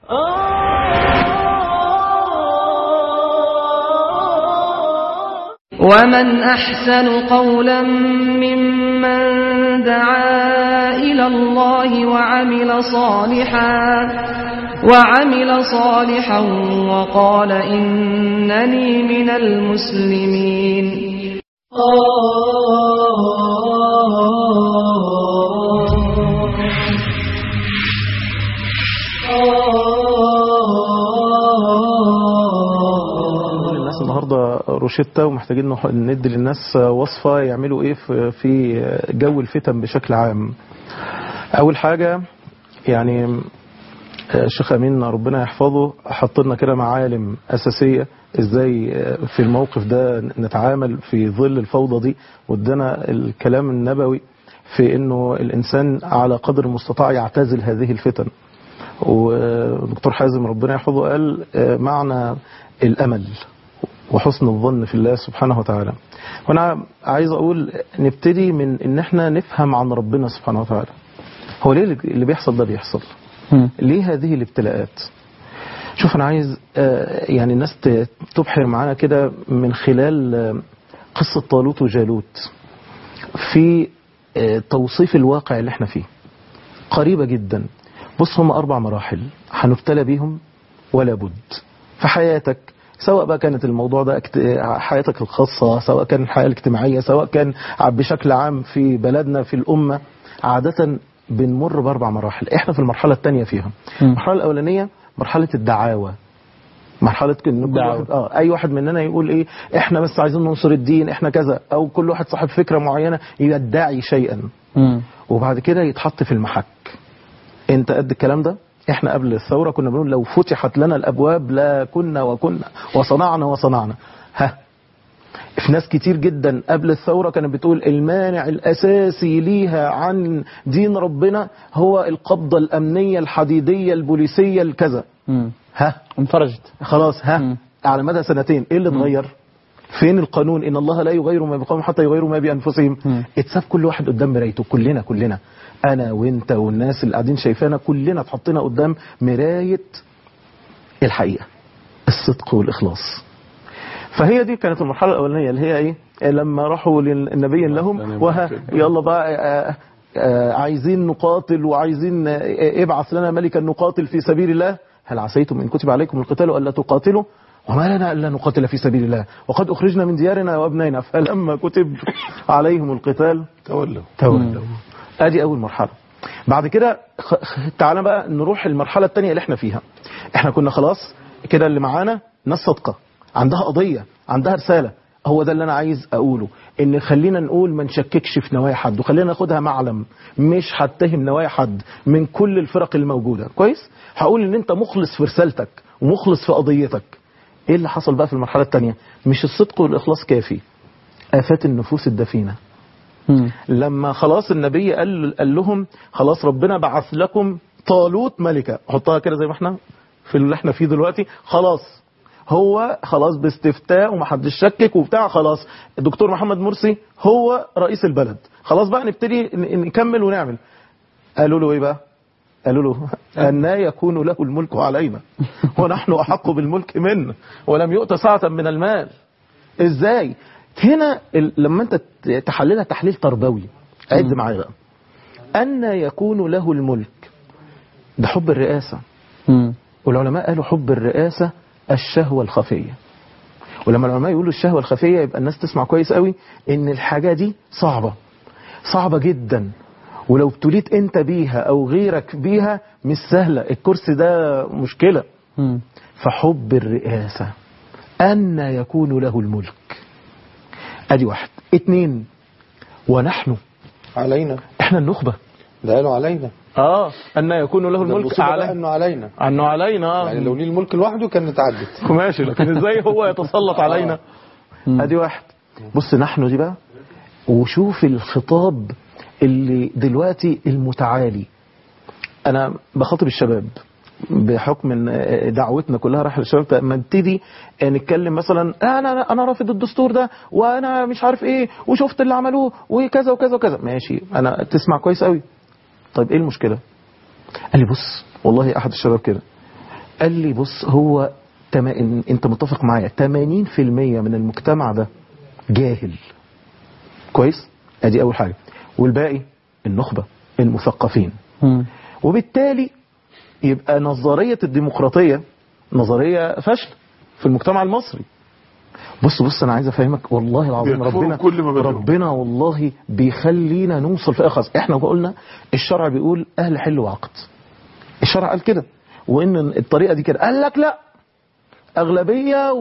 ومن أحسن قولا ممن دعا إلى الله وعمل صالحا وعمل صالحا وقال إنني من المسلمين الناس النهارده روشتة ومحتاجين نح- ندي للناس وصفة يعملوا ايه في- في جو الفتن بشكل عام اول حاجة يعني الشيخ امين ربنا يحفظه حط لنا كده معالم اساسيه ازاي في الموقف ده نتعامل في ظل الفوضى دي وادانا الكلام النبوي في انه الانسان على قدر المستطاع يعتزل هذه الفتن ودكتور حازم ربنا يحفظه قال معنى الامل وحسن الظن في الله سبحانه وتعالى وانا عايز اقول نبتدي من ان احنا نفهم عن ربنا سبحانه وتعالى هو ليه اللي بيحصل ده بيحصل ليه هذه الابتلاءات شوف انا عايز آه، يعني الناس ت- تبحر معانا كده من خلال آه، قصة طالوت وجالوت في آه، توصيف الواقع اللي احنا فيه قريبة جدا بص هم أربع مراحل هنبتلى بيهم ولا بد في حياتك سواء بقى كانت الموضوع ده اكت- حياتك الخاصة سواء كان الحياة الاجتماعية سواء كان بشكل عام في بلدنا في الأمة عادة بنمر بأربع مراحل احنا في المرحلة الثانية فيها المرحلة الأولانية مرحلة الدعاوى مرحلة إن كل دعوة. واحد اه اي واحد مننا يقول ايه احنا بس عايزين ننصر الدين احنا كذا او كل واحد صاحب فكرة معينة يدعي شيئا وبعد كده يتحط في المحك انت قد الكلام ده احنا قبل الثورة كنا بنقول لو فتحت لنا الابواب لا كنا وكنا وصنعنا وصنعنا ها في ناس كتير جدا قبل الثورة كانت بتقول المانع الأساسي ليها عن دين ربنا هو القبضة الأمنية الحديدية البوليسية الكذا ها انفرجت خلاص ها مم. على مدى سنتين ايه اللي اتغير فين القانون ان الله لا يغير ما بقوم حتى يغيروا ما بانفسهم مم. اتساب كل واحد قدام مرايته كلنا كلنا انا وانت والناس اللي قاعدين شايفانا كلنا اتحطينا قدام مرايه الحقيقه الصدق والاخلاص فهي دي كانت المرحله الاولانيه اللي هي ايه لما راحوا للنبي لهم وها يلا بقى آه، آه، عايزين نقاتل وعايزين آه، ابعث لنا ملكا نقاتل في سبيل الله هل عسيتم ان كتب عليكم القتال الا تقاتلوا وما لنا الا نقاتل في سبيل الله وقد اخرجنا من ديارنا وابنائنا فلما كتب عليهم القتال تولوا تولوا ادي اول مرحله بعد كده خ- خ- تعالى بقى نروح المرحله الثانيه اللي احنا فيها احنا كنا خلاص كده اللي معانا ناس صادقه عندها قضيه عندها رساله هو ده اللي انا عايز اقوله ان خلينا نقول ما نشككش في نوايا حد وخلينا ناخدها معلم مش هتهم نوايا حد من كل الفرق الموجوده كويس هقول ان انت مخلص في رسالتك ومخلص في قضيتك ايه اللي حصل بقى في المرحله الثانيه مش الصدق والاخلاص كافي افات النفوس الدفينه لما خلاص النبي قال, قال لهم خلاص ربنا بعث لكم طالوت ملكة حطها كده زي ما احنا في اللي احنا فيه دلوقتي خلاص هو خلاص باستفتاء ومحدش شكك وبتاع خلاص الدكتور محمد مرسي هو رئيس البلد خلاص بقى نبتدي ن- نكمل ونعمل قالوا له ايه بقى قالوا له أن يكون له الملك علينا ونحن أحق بالملك منه ولم يؤت ساعة من المال ازاي هنا ال- لما انت ت- تحللها تحليل تربوي عد معايا بقى أن يكون له الملك ده حب الرئاسة والعلماء قالوا حب الرئاسة الشهوة الخفية ولما العلماء يقولوا الشهوة الخفية يبقى الناس تسمع كويس قوي ان الحاجة دي صعبة صعبة جدا ولو ابتليت انت بيها او غيرك بيها مش سهلة الكرسي ده مشكلة فحب الرئاسة أن يكون له الملك ادي واحد اتنين ونحن علينا احنا النخبة ده قالوا علينا اه أن يكون له ده الملك المصيبة بقى على انه علينا انه علينا آه. يعني لو ليه الملك لوحده كانت عدت ماشي لكن ازاي هو يتسلط علينا ادي واحد بص نحن دي بقى وشوف الخطاب اللي دلوقتي المتعالي انا بخاطب الشباب بحكم ان دعوتنا كلها رايحه للشباب لما نبتدي نتكلم مثلا انا انا رافض الدستور ده وانا مش عارف ايه وشفت اللي عملوه وكذا وكذا وكذا ماشي انا تسمع كويس قوي طيب ايه المشكله قال لي بص والله احد الشباب كده قال لي بص هو تما... إن- انت متفق معايا 80% من المجتمع ده جاهل كويس ادي اول حاجه والباقي النخبه المثقفين وبالتالي يبقى نظريه الديمقراطيه نظريه فاشله في المجتمع المصري بص بص انا عايز افهمك والله العظيم بيكفروا ربنا كل ما بينهم. ربنا والله بيخلينا نوصل في اخص احنا قلنا الشرع بيقول اهل حل وعقد الشرع قال كده وان الطريقه دي كده قال لك لا اغلبيه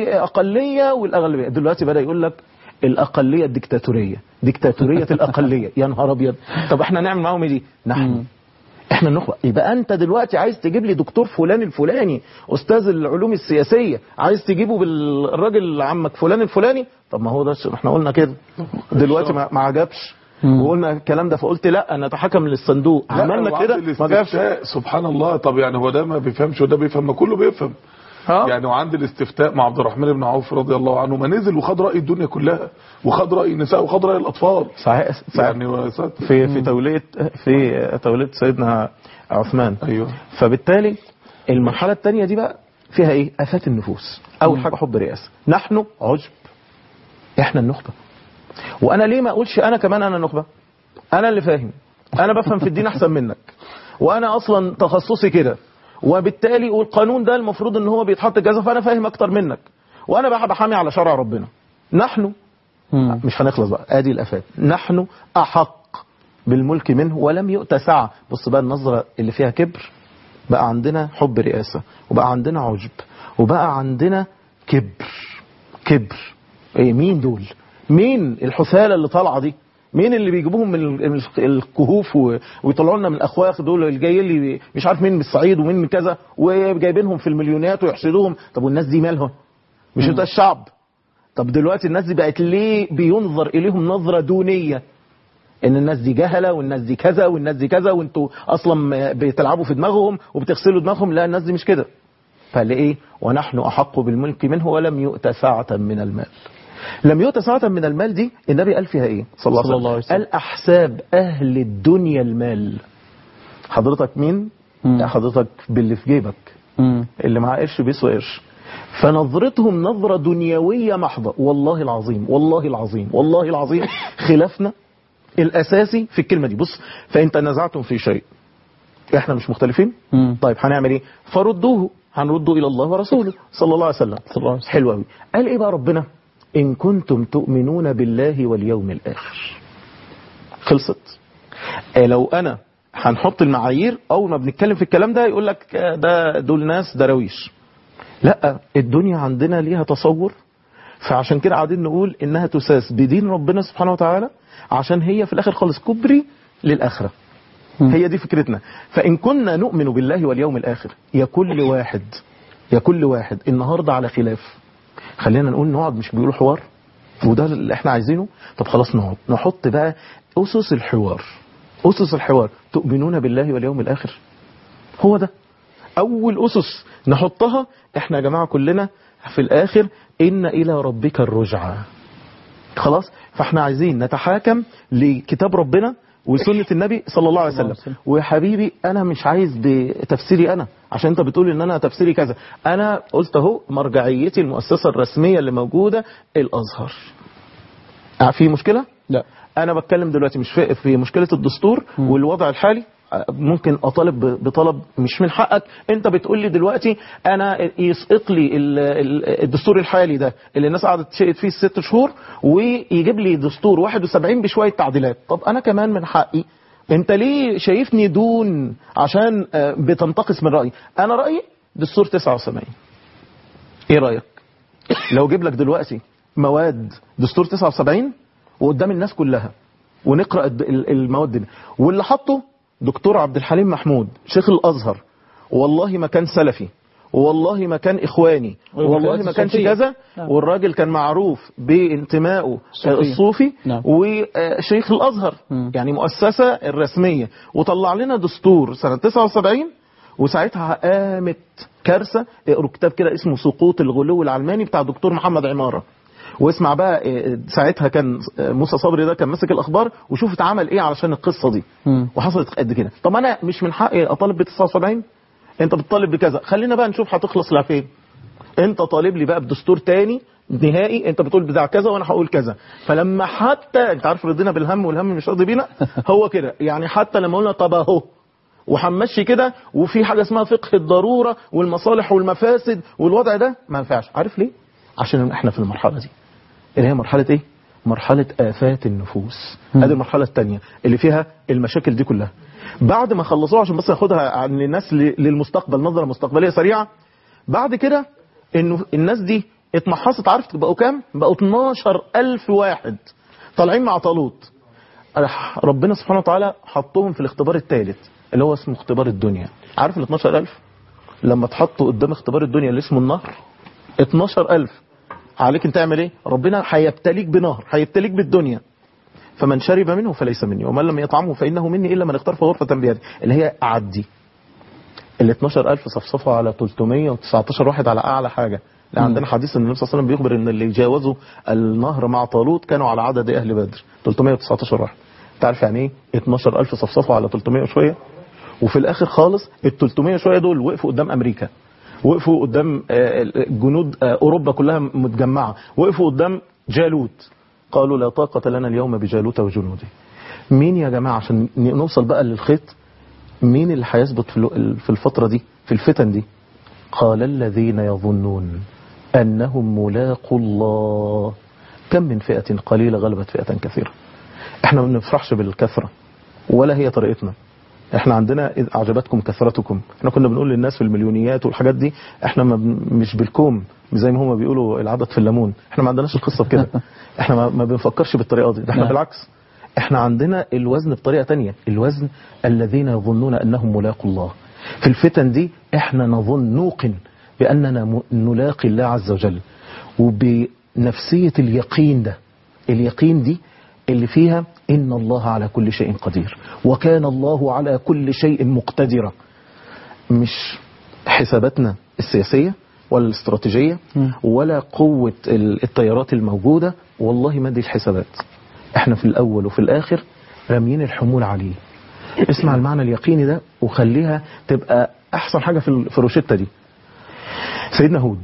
واقليه والاغلبيه دلوقتي بدا يقول لك الاقليه الديكتاتوريه ديكتاتوريه الاقليه يا نهار ابيض طب احنا نعمل معاهم ايه دي نحن احنا النخبه يبقى انت دلوقتي عايز تجيب لي دكتور فلان الفلاني استاذ العلوم السياسيه عايز تجيبه بالراجل عمك فلان الفلاني طب ما هو ده الش- احنا قلنا كده دلوقتي ما ما عجبش وقلنا الكلام ده فقلت لا نتحكم للصندوق لا، عملنا وعند كده ما جابش الاستفتاء سبحان الله طب يعني هو ده ما بيفهمش وده بيفهم ما كله بيفهم ها؟ يعني وعند الاستفتاء مع عبد الرحمن بن عوف رضي الله عنه ما نزل وخد راي الدنيا كلها وخد راي النساء وخد راي الاطفال صحيح صحيح يعني يا ساتر. في في توليه في توليه سيدنا عثمان ايوه فبالتالي المرحله الثانيه دي بقى فيها ايه افات النفوس اول حاجه حب رئاسه نحن عجب احنا النخبه وانا ليه ما اقولش انا كمان انا النخبه انا اللي فاهم انا بفهم في الدين احسن منك وانا اصلا تخصصي كده وبالتالي والقانون ده المفروض ان هو بيتحط كذا فانا فاهم اكتر منك وانا بقى بحامي على شرع ربنا نحن مش هنخلص بقى ادي الافات نحن احق بالملك منه ولم يؤت سعه بص بقى النظره اللي فيها كبر بقى عندنا حب رئاسه وبقى عندنا عجب وبقى عندنا كبر كبر ايه مين دول مين الحثاله اللي طالعه دي مين اللي بيجيبوهم من ال- من الكهوف و- ويطلعوا لنا من الاخواخ دول اللي جايين لي مش عارف مين من الصعيد ومين من كذا وجايبينهم في المليونات ويحسدوهم طب والناس دي مالهم مش ده الشعب طب دلوقتي الناس دي بقت ليه بينظر اليهم نظره دونيه ان الناس دي جهله والناس دي كذا والناس دي كذا وانتوا اصلا بتلعبوا في دماغهم وبتغسلوا دماغهم لا الناس دي مش كده فقال ايه ونحن احق بالملك منه ولم يؤت سعه من المال لم يؤت سعه من المال دي النبي قال فيها ايه صلى الله, صلى الله عليه عليه وسلم وسلم. قال احساب اهل الدنيا المال حضرتك مين مم. حضرتك باللي في جيبك اللي معاه قرش بيسوى قرش فنظرتهم نظرة دنيوية محضة والله العظيم والله العظيم والله العظيم خلافنا الأساسي في الكلمة دي بص فإن تنازعتم في شيء احنا مش مختلفين مم. طيب هنعمل ايه فردوه هنرده إلى الله ورسوله صلى الله عليه وسلم صلى الله عليه وسلم. حلو قوي قال ايه بقى ربنا إن كنتم تؤمنون بالله واليوم الآخر خلصت آه، لو انا هنحط المعايير اول ما بنتكلم في الكلام ده يقول لك آه، ده دول ناس دراويش لا الدنيا عندنا ليها تصور فعشان كده قاعدين نقول انها تساس بدين ربنا سبحانه وتعالى عشان هي في الاخر خالص كبري للاخره هي دي فكرتنا فان كنا نؤمن بالله واليوم الاخر يا كل واحد يا كل واحد النهارده على خلاف خلينا نقول نقعد مش بيقولوا حوار وده اللي احنا عايزينه طب خلاص نقعد نحط بقى اسس الحوار اسس الحوار تؤمنون بالله واليوم الاخر هو ده اول اسس نحطها احنا يا جماعه كلنا في الاخر ان الى ربك الرجعى خلاص فاحنا عايزين نتحاكم لكتاب ربنا وسنة النبي صلى الله عليه صلى الله وسلم عليه وسلم. وحبيبي انا مش عايز بتفسيري انا عشان انت بتقول ان انا تفسيري كذا انا قلت اهو مرجعيتي المؤسسة الرسمية اللي موجودة الازهر آه، في مشكلة لا انا بتكلم دلوقتي مش في, في مشكله الدستور والوضع الحالي آه، ممكن اطالب ب- بطلب مش من حقك انت بتقول لي دلوقتي انا يسقط لي ال- ال- الدستور الحالي ده اللي الناس قعدت تشقت فيه الست شهور ويجيب لي دستور 71 بشويه تعديلات طب انا كمان من حقي انت ليه شايفني دون عشان آه، بتنتقص من رايي انا رايي دستور 79 ايه رايك لو جيب لك دلوقتي مواد دستور 79 وقدام الناس كلها ونقرا الد- ال- المواد دي واللي حطه دكتور عبد الحليم محمود شيخ الازهر والله ما كان سلفي والله ما كان اخواني والله ما كانش الصوفية. كذا نعم. والراجل كان معروف بانتمائه الصوفية. الصوفي نعم. وشيخ الازهر مم. يعني مؤسسه الرسميه وطلع لنا دستور سنه 79 وساعتها قامت كارثه اقروا كتاب كده اسمه سقوط الغلو العلماني بتاع دكتور محمد عماره واسمع بقى إيه، ساعتها كان موسى صبري ده كان ماسك الاخبار وشوف اتعمل ايه علشان القصه دي مم. وحصلت قد كده طب انا مش من حقي اطالب ب 79 انت بتطالب بكذا خلينا بقى نشوف هتخلص لفين انت طالب لي بقى بدستور تاني نهائي انت بتقول بتاع كذا وانا هقول كذا فلما حتى انت عارف رضينا بالهم والهم مش راضي بينا هو كده يعني حتى لما قلنا طب اهو وهنمشي كده وفي حاجه اسمها فقه الضروره والمصالح والمفاسد والوضع ده ما ينفعش عارف ليه عشان احنا في المرحله دي اللي هي مرحله ايه مرحله افات النفوس هذه المرحله الثانيه اللي فيها المشاكل دي كلها بعد ما خلصوها عشان بس ناخدها عن الناس ل- للمستقبل نظره مستقبليه سريعه بعد كده انه الناس دي اتمحصت عارف بقوا كام بقوا 12 ألف واحد طالعين مع طالوت راح ربنا سبحانه وتعالى حطهم في الاختبار الثالث اللي هو اسمه اختبار الدنيا عارف ال 12000 لما تحطوا قدام اختبار الدنيا اللي اسمه النهر 12000 عليك انت تعمل ايه ربنا هيبتليك بنهر هيبتليك بالدنيا فمن شرب منه فليس مني ومن لم يطعمه فانه مني الا من اخترف غرفه بيده اللي هي اعدي ال 12000 صفصفوا على 319 واحد على اعلى حاجه لا عندنا حديث ان النبي صلى الله عليه وسلم بيخبر ان اللي جاوزوا النهر مع طالوت كانوا على عدد اهل بدر 319 واحد انت عارف يعني ايه 12000 صفصفوا على 300 وشويه وفي الاخر خالص ال 300 شويه دول وقفوا قدام امريكا وقفوا قدام آه، جنود آه، اوروبا كلها متجمعه وقفوا قدام جالوت قالوا لا طاقه لنا اليوم بجالوت وجنوده مين يا جماعه عشان نوصل بقى للخيط مين اللي هيثبت في الو- في الفتره دي في الفتن دي قال الذين يظنون انهم ملاقوا الله كم من فئه قليله غلبت فئه كثيره احنا ما بنفرحش بالكثره ولا هي طريقتنا احنا عندنا إذ اعجبتكم كثرتكم احنا كنا بنقول للناس في المليونيات والحاجات دي احنا ما بن- مش بالكوم زي ما هما بيقولوا العدد في الليمون احنا ما عندناش القصه بكده احنا ما, ما بنفكرش بالطريقه دي ده احنا نعم. بالعكس احنا عندنا الوزن بطريقه تانية الوزن الذين يظنون انهم ملاقوا الله في الفتن دي احنا نظن نوقن باننا م- نلاقي الله عز وجل وبنفسيه اليقين ده اليقين دي اللي فيها إن الله على كل شيء قدير وكان الله على كل شيء مقتدرا مش حساباتنا السياسية ولا الاستراتيجية ولا قوة ال- التيارات الموجودة والله ما دي الحسابات احنا في الأول وفي الآخر راميين الحمول عليه اسمع المعنى اليقيني ده وخليها تبقى أحسن حاجة في ال- في الروشتة دي سيدنا هود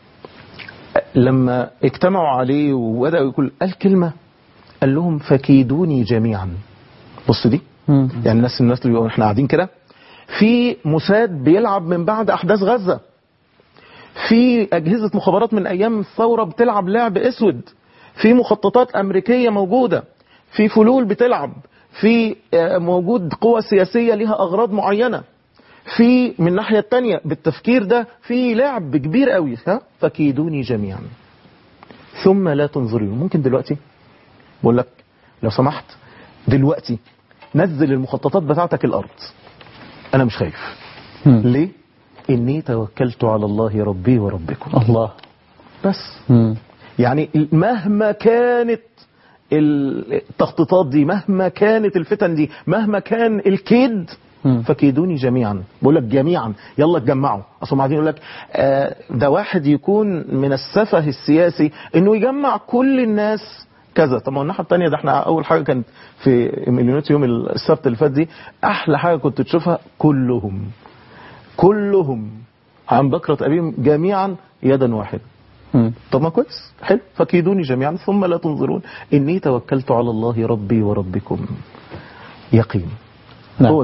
لما اجتمعوا عليه وبدأوا يقول قال كلمة قال لهم فكيدوني جميعا بص دي يعني الناس الناس اللي بيقولوا احنا قاعدين كده في موساد بيلعب من بعد احداث غزه في اجهزه مخابرات من ايام الثوره بتلعب لعب اسود في مخططات امريكيه موجوده في فلول بتلعب في آه، موجود قوى سياسيه لها اغراض معينه في من الناحيه الثانيه بالتفكير ده في لعب كبير قوي ها فكيدوني جميعا ثم لا تنظرون ممكن دلوقتي بقول لك لو سمحت دلوقتي نزل المخططات بتاعتك الارض انا مش خايف مم. ليه اني توكلت على الله ربي وربكم الله بس مم. يعني مهما كانت التخطيطات دي مهما كانت الفتن دي مهما كان الكيد مم. فكيدوني جميعا بقول لك جميعا يلا اتجمعوا اصل بعدين يقول لك آه ده واحد يكون من السفه السياسي انه يجمع كل الناس كذا طب ما هو الناحيه الثانيه ده احنا اول حاجه كانت في مليونات يوم السبت اللي فات دي احلى حاجه كنت تشوفها كلهم كلهم عن بكرة أبيهم جميعا يدا واحدة مم. طب ما كويس حلو فكيدوني جميعا ثم لا تنظرون إني توكلت على الله ربي وربكم يقين نعم. هو